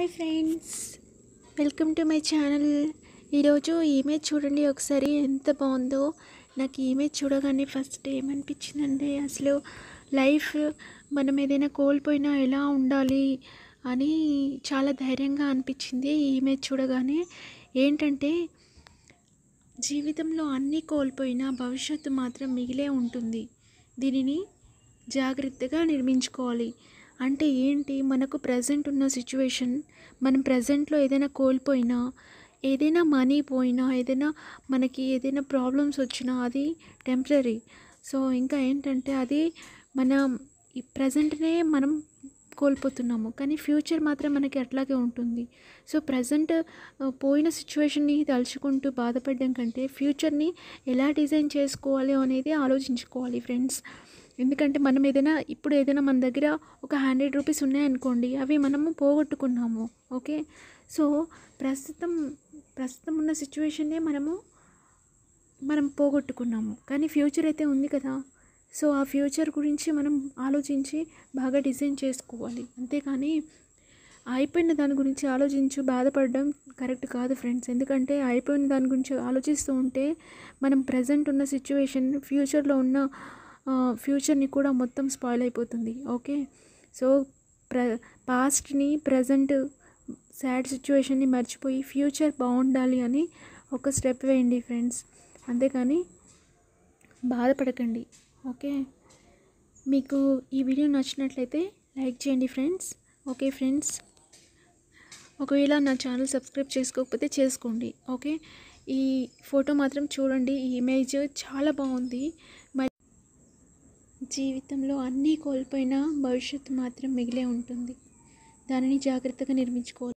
hi friends welcome to my channel ఈరోజు image చూడండి ఒకసారి ఎంత బాగుందో నాకు ఈ ఇమేజ్ చూడగానే ఫస్ట్ ఏమనిపించిందంటే అసలు లైఫ్ మనం ఏదైనా కోల్పోయినా ఎలా ఉండాలి అని చాలా ధైర్యంగా అనిపించింది ఈ ఇమేజ్ చూడగానే ఏంటంటే జీవితంలో అన్నీ కోల్పోయినా భవిష్యత్తు మాత్రం మిగిలే ఉంటుంది దీనిని జాగ్రత్తగా నిర్మించుకోవాలి అంటే ఏంటి మనకు ప్రజెంట్ ఉన్న సిచ్యువేషన్ మనం ప్రజెంట్లో ఏదైనా కోల్పోయినా ఏదైనా మనీ పోయినా ఏదైనా మనకి ఏదైనా ప్రాబ్లమ్స్ వచ్చినా అది టెంపరీ సో ఇంకా ఏంటంటే అది మనం ఈ ప్రజెంట్నే మనం కోల్పోతున్నాము కానీ ఫ్యూచర్ మాత్రం మనకి అట్లాగే ఉంటుంది సో ప్రజెంట్ పోయిన సిచ్యువేషన్ని తలుచుకుంటూ బాధపడడం కంటే ఫ్యూచర్ని ఎలా డిజైన్ చేసుకోవాలి అనేది ఆలోచించుకోవాలి ఫ్రెండ్స్ ఎందుకంటే మనం ఏదైనా ఇప్పుడు ఏదైనా మన దగ్గర ఒక హండ్రెడ్ రూపీస్ ఉన్నాయనుకోండి అవి మనము పోగొట్టుకున్నాము ఓకే సో ప్రస్తుతం ప్రస్తుతం ఉన్న సిచ్యువేషన్నే మనము మనం పోగొట్టుకున్నాము కానీ ఫ్యూచర్ అయితే ఉంది కదా సో ఆ ఫ్యూచర్ గురించి మనం ఆలోచించి బాగా డిజైన్ చేసుకోవాలి అంతేకాని అయిపోయిన దాని గురించి ఆలోచించు బాధపడడం కరెక్ట్ కాదు ఫ్రెండ్స్ ఎందుకంటే అయిపోయిన దాని గురించి ఆలోచిస్తూ ఉంటే మనం ప్రజెంట్ ఉన్న సిచ్యువేషన్ ఫ్యూచర్లో ఉన్న ఫ్యూచర్ని కూడా మొత్తం స్పాయిల్ అయిపోతుంది ఓకే సో ప్ర పాస్ట్ని ప్రజెంట్ సాడ్ సిచ్యువేషన్ని మర్చిపోయి ఫ్యూచర్ బాగుండాలి అని ఒక స్టెప్ వేయండి ఫ్రెండ్స్ అంతేకాని బాధపడకండి ఓకే మీకు ఈ వీడియో నచ్చినట్లయితే లైక్ చేయండి ఫ్రెండ్స్ ఓకే ఫ్రెండ్స్ ఒకవేళ నా ఛానల్ సబ్స్క్రైబ్ చేసుకోకపోతే చేసుకోండి ఓకే ఈ ఫోటో మాత్రం చూడండి ఈ ఇమేజ్ చాలా బాగుంది మరి జీవితంలో అన్నీ కోల్పోయినా భవిష్యత్తు మాత్రం మిగిలే ఉంటుంది దానిని జాగ్రత్తగా నిర్మించుకోవాలి